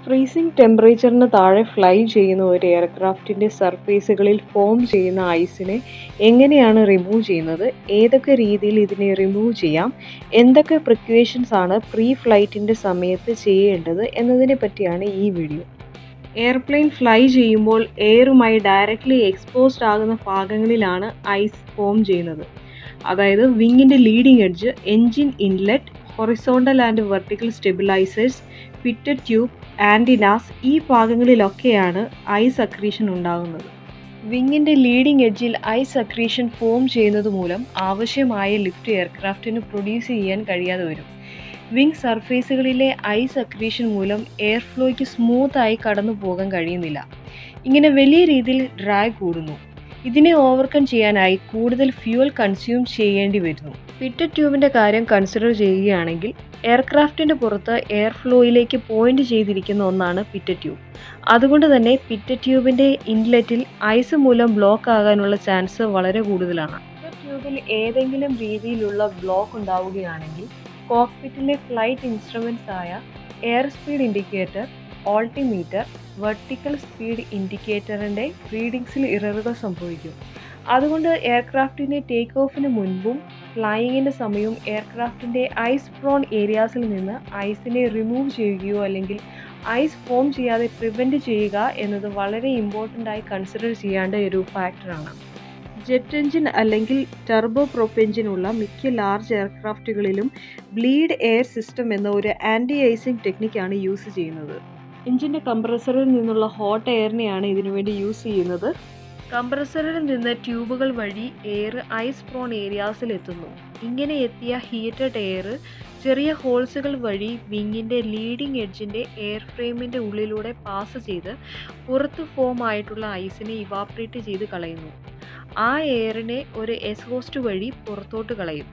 freezing ടെമ്പറേച്ചറിന് താഴെ fly ചെയ്യുന്ന ഒരു എയർക്രാഫ്റ്റിൻ്റെ സർഫേസുകളിൽ ഫോം ചെയ്യുന്ന ഐസിനെ എങ്ങനെയാണ് റിമൂവ് ചെയ്യുന്നത് ഏതൊക്കെ രീതിയിൽ ഇതിനെ റിമൂവ് ചെയ്യാം എന്തൊക്കെ പ്രിക്വേഷൻസ് ആണ് പ്രീ ഫ്ലൈറ്റിൻ്റെ സമയത്ത് ചെയ്യേണ്ടത് എന്നതിനെ പറ്റിയാണ് ഈ വീഡിയോ എയർപ്ലെയിൻ ഫ്ലൈ ചെയ്യുമ്പോൾ എയറുമായി ഡയറക്റ്റ്ലി എക്സ്പോസ്ഡ് ആകുന്ന ഭാഗങ്ങളിലാണ് ഐസ് ഫോം ചെയ്യുന്നത് അതായത് വിങ്ങിൻ്റെ leading edge engine inlet horizontal and vertical stabilisers pitot tube antennas ഈ ഭാഗങ്ങളിലൊക്കെയാണ് ഐസ് അക്രീഷൻ ഉണ്ടാകുന്നത് വിങ്ങിൻ്റെ ലീഡിംഗ് എഡ്ജിൽ ഐസ് അക്രീഷൻ ഫോം ചെയ്യുന്നത് മൂലം ആവശ്യമായ ലിഫ്റ്റ് എയർക്രാഫ്റ്റിന് പ്രൊഡ്യൂസ് ചെയ്യാൻ കഴിയാതെ വരും വിങ് സർഫേസുകളിലെ ഐസ് അക്രീഷൻ മൂലം എയർ ഫ്ലോയ്ക്ക് സ്മൂത്തായി കടന്നു പോകാൻ കഴിയുന്നില്ല ഇങ്ങനെ വലിയ രീതിയിൽ ഡ്രാഗ് കൂടുന്നു ഇതിനെ ഓവർകം ചെയ്യാനായി കൂടുതൽ ഫ്യൂവൽ കൺസ്യൂം ചെയ്യേണ്ടി വരുന്നു ഫിറ്റഡ് ട്യൂബിൻ്റെ കാര്യം കൺസിഡർ ചെയ്യുകയാണെങ്കിൽ എയർക്രാഫ്റ്റിൻ്റെ പുറത്ത് എയർ ഫ്ലോയിലേക്ക് പോയിന്റ് ചെയ്തിരിക്കുന്ന ഒന്നാണ് പിറ്റഡ് ട്യൂബ് അതുകൊണ്ട് തന്നെ പിറ്റഡ് ട്യൂബിൻ്റെ ഇൻലെറ്റിൽ ഐസ് മൂലം ബ്ലോക്ക് ആകാനുള്ള ചാൻസ് വളരെ കൂടുതലാണ് പിറ്റഡ് ട്യൂബിൽ ഏതെങ്കിലും രീതിയിലുള്ള ബ്ലോക്ക് ഉണ്ടാവുകയാണെങ്കിൽ കോക്പിറ്റിലെ ഫ്ലൈറ്റ് ഇൻസ്ട്രുമെൻറ്റ്സ് ആയ air speed indicator altimeter vertical speed ഇൻഡിക്കേറ്ററിൻ്റെ റീഡിങ്സിൽ ഇററുകൾ സംഭവിക്കും അതുകൊണ്ട് എയർക്രാഫ്റ്റിൻ്റെ ടേക്ക് ഓഫിന് മുൻപും ഫ്ലൈയിങ്ങിൻ്റെ സമയവും എയർക്രാഫ്റ്റിൻ്റെ ഐസ് പ്രോൺ ഏരിയാസിൽ നിന്ന് ഐസിനെ റിമൂവ് ചെയ്യുകയോ അല്ലെങ്കിൽ ഐസ് ഫോം ചെയ്യാതെ പ്രിവെൻറ്റ് ചെയ്യുക എന്നത് വളരെ ഇമ്പോർട്ടൻ്റ് ആയി കൺസിഡർ ചെയ്യേണ്ട ഒരു ഫാക്ടറാണ് ജെറ്റ് എഞ്ചിൻ അല്ലെങ്കിൽ ടർബോ പ്രൊപ്പ് എഞ്ചിൻ ഉള്ള മിക്ക ലാർജ് എയർക്രാഫ്റ്റുകളിലും ബ്ലീഡ് എയർ സിസ്റ്റം എന്ന ഒരു ആൻറ്റി ഐസിങ് ടെക്നിക്കാണ് യൂസ് ചെയ്യുന്നത് എഞ്ചിൻ്റെ കംപ്രസറിൽ നിന്നുള്ള ഹോട്ട് എയറിനെയാണ് ഇതിനുവേണ്ടി യൂസ് ചെയ്യുന്നത് കംപ്രസറിൽ നിന്ന് ട്യൂബുകൾ വഴി എയർ ഐസ് പ്രോൺ ഏരിയാസിൽ എത്തുന്നു ഇങ്ങനെ എത്തിയ ഹീറ്റഡ് എയർ ചെറിയ ഹോൾസുകൾ വഴി വിങ്ങിൻ്റെ ലീഡിംഗ് എഡ്ജിൻ്റെ എയർ ഫ്രെയിമിൻ്റെ ഉള്ളിലൂടെ പാസ് ചെയ്ത് പുറത്ത് ഫോം ആയിട്ടുള്ള ഐസിനെ ഇവാപ്രേറ്റ് ചെയ്ത് കളയുന്നു ആ എയറിനെ ഒരു എസ്ഹോസ്റ്റ് വഴി പുറത്തോട്ട് കളയും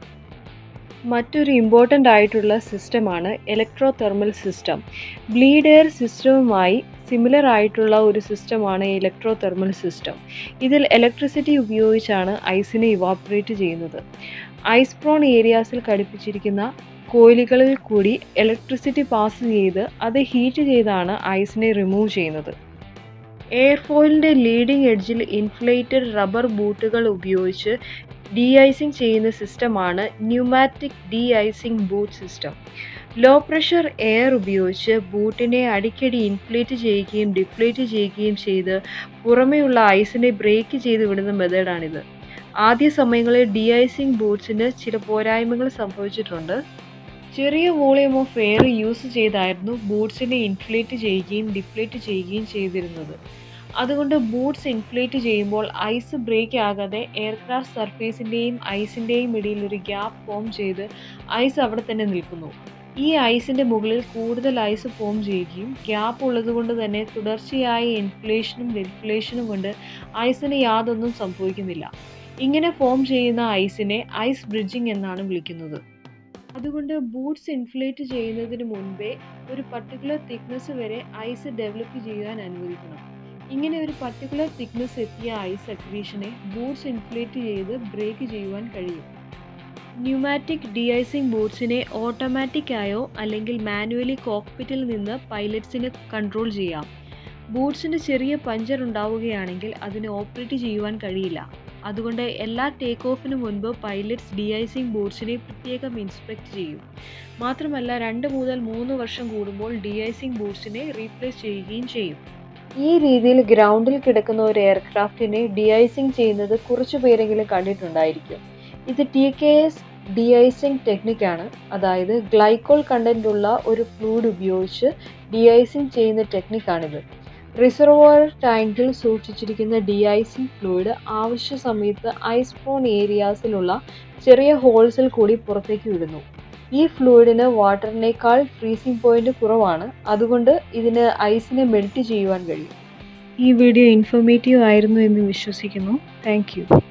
മറ്റൊരു ഇമ്പോർട്ടൻ്റ് ആയിട്ടുള്ള സിസ്റ്റമാണ് electro thermal system bleed air സിസ്റ്റവുമായി സിമിലർ ആയിട്ടുള്ള ഒരു സിസ്റ്റമാണ് ഇലക്ട്രോ തെർമൽ സിസ്റ്റം ഇതിൽ ഇലക്ട്രിസിറ്റി ഉപയോഗിച്ചാണ് ഐസിനെ ഇവാപ്പറേറ്റ് ചെയ്യുന്നത് ഐസ് പ്രോൺ ഏരിയാസിൽ ഘടിപ്പിച്ചിരിക്കുന്ന കോയിലുകളിൽ കൂടി ഇലക്ട്രിസിറ്റി പാസ് ചെയ്ത് അത് ഹീറ്റ് ചെയ്താണ് ഐസിനെ റിമൂവ് ചെയ്യുന്നത് എയർഫോയിലിൻ്റെ ലീഡിംഗ് എഡ്ജിൽ ഇൻഫ്ലേറ്റഡ് റബ്ബർ ബൂട്ടുകൾ ഉപയോഗിച്ച് ഡി ഐസിങ് ചെയ്യുന്ന സിസ്റ്റമാണ് pneumatic de icing boot system low pressure air ഉപയോഗിച്ച് ബൂട്ടിനെ അടിക്കടി ഇൻഫ്ലേറ്റ് ചെയ്യുകയും ഡിഫ്ലേറ്റ് ചെയ്യുകയും ചെയ്ത് പുറമേയുള്ള ഐസിനെ ബ്രേക്ക് ചെയ്ത് വിടുന്ന മെത്തേഡാണിത് ആദ്യ സമയങ്ങളിൽ ഡി ഐസിങ് ബൂട്ട്സിന് ചില പോരായ്മകൾ സംഭവിച്ചിട്ടുണ്ട് ചെറിയ വോളിയം ഓഫ് എയർ യൂസ് ചെയ്തായിരുന്നു ബൂട്ട്സിനെ ഇൻഫ്ലേറ്റ് ചെയ്യുകയും ഡിഫ്ലേറ്റ് ചെയ്യുകയും ചെയ്തിരുന്നത് അതുകൊണ്ട് ബൂട്ട്സ് ഇൻഫ്ലേറ്റ് ചെയ്യുമ്പോൾ ഐസ് ബ്രേക്ക് ആകാതെ എയർക്രാഫ്റ്റ് സർഫേസിൻ്റെയും ഐസിൻ്റെയും ഇടയിൽ ഒരു ഗ്യാപ്പ് ഫോം ചെയ്ത് ഐസ് അവിടെ തന്നെ നിൽക്കുന്നു ഈ ഐസിൻ്റെ മുകളിൽ കൂടുതൽ ഐസ് ഫോം ചെയ്യുകയും ഗ്യാപ്പ് ഉള്ളതുകൊണ്ട് തന്നെ തുടർച്ചയായ ഇൻഫ്ലേഷനും ഡിഫ്ലേഷനും കൊണ്ട് ഐസിന് യാതൊന്നും സംഭവിക്കുന്നില്ല ഇങ്ങനെ ഫോം ചെയ്യുന്ന ഐസിനെ ഐസ് ബ്രിഡ്ജിംഗ് എന്നാണ് വിളിക്കുന്നത് അതുകൊണ്ട് ബൂട്ട്സ് ഇൻഫ്ലേറ്റ് ചെയ്യുന്നതിന് മുൻപേ ഒരു പർട്ടിക്കുലർ തിക്നെസ് വരെ ഐസ് ഡെവലപ്പ് ചെയ്യാൻ അനുവദിക്കണം ഇങ്ങനെ ഒരു പർട്ടിക്കുലർ തിക്നെസ് എത്തിയ ഐസ് അക്രീഷനെ ബൂട്ട്സ് ഇൻഫ്ലേറ്റ് ചെയ്ത് ബ്രേക്ക് ചെയ്യുവാൻ കഴിയും ന്യൂമാറ്റിക് ഡിഐസിംഗ് ബൂട്ട്സിനെ ഓട്ടോമാറ്റിക് ആയോ അല്ലെങ്കിൽ മാനുവലി കോക്പിറ്റിൽ നിന്ന് പൈലറ്റ്സിന് കൺട്രോൾ ചെയ്യാം ബൂട്ട്സിന് ചെറിയ പഞ്ചർ ഉണ്ടാവുകയാണെങ്കിൽ അതിന് ഓപ്പറേറ്റ് ചെയ്യുവാൻ കഴിയില്ല അതുകൊണ്ട് എല്ലാ ടേക്ക് ഓഫിന് മുൻപ് പൈലറ്റ്സ് ഡിഐസിംഗ് ബൂട്ട്സിനെ പ്രത്യേകം ഇൻസ്പെക്ട് ചെയ്യും മാത്രമല്ല രണ്ട് മുതൽ മൂന്ന് വർഷം കൂടുമ്പോൾ ഡിഐസിംഗ് ബൂട്ട്സിനെ റീപ്ലേസ് ചെയ്യുകയും ചെയ്യും ഈ രീതിയിൽ ഗ്രൗണ്ടിൽ കിടക്കുന്ന ഒരു എയർക്രാഫ്റ്റിനെ ഡിഐസിംഗ് ചെയ്യുന്നത് കുറച്ചു പേരെങ്കിലും കണ്ടിട്ടുണ്ടായിരിക്കും ഇത് ടി കെ എസ് ഡിഐസിംഗ് ടെക്നിക്കാണ് അതായത് ഗ്ലൈക്കോൾ കണ്ടന്റ് ഉള്ള ഒരു ഫ്ലൂയിഡ് ഉപയോഗിച്ച് ഡിഐസിംഗ് ചെയ്യുന്ന ടെക്നിക്കാണിത് റിസർവോയർ ടാങ്കിൽ സൂക്ഷിച്ചിരിക്കുന്ന ഡിഐസിംഗ് ഫ്ലൂയിഡ് ആവശ്യ സമയത്ത് ഐസ് പ്രോൺ ഏരിയാസിലുള്ള ചെറിയ ഹോൾസിൽ കൂടി പുറത്തേക്ക് വിടുന്നു ഈ ഫ്ലൂയിഡിന് വാട്ടറിനേക്കാൾ ഫ്രീസിംഗ് പോയിന്റ് കുറവാണ് അതുകൊണ്ട് ഇതിന് ഐസിനെ മെൽറ്റ് ചെയ്യുവാൻ കഴിയും ഈ വീഡിയോ ഇൻഫോർമേറ്റീവ് ആയിരുന്നു എന്ന് വിശ്വസിക്കുന്നു താങ്ക്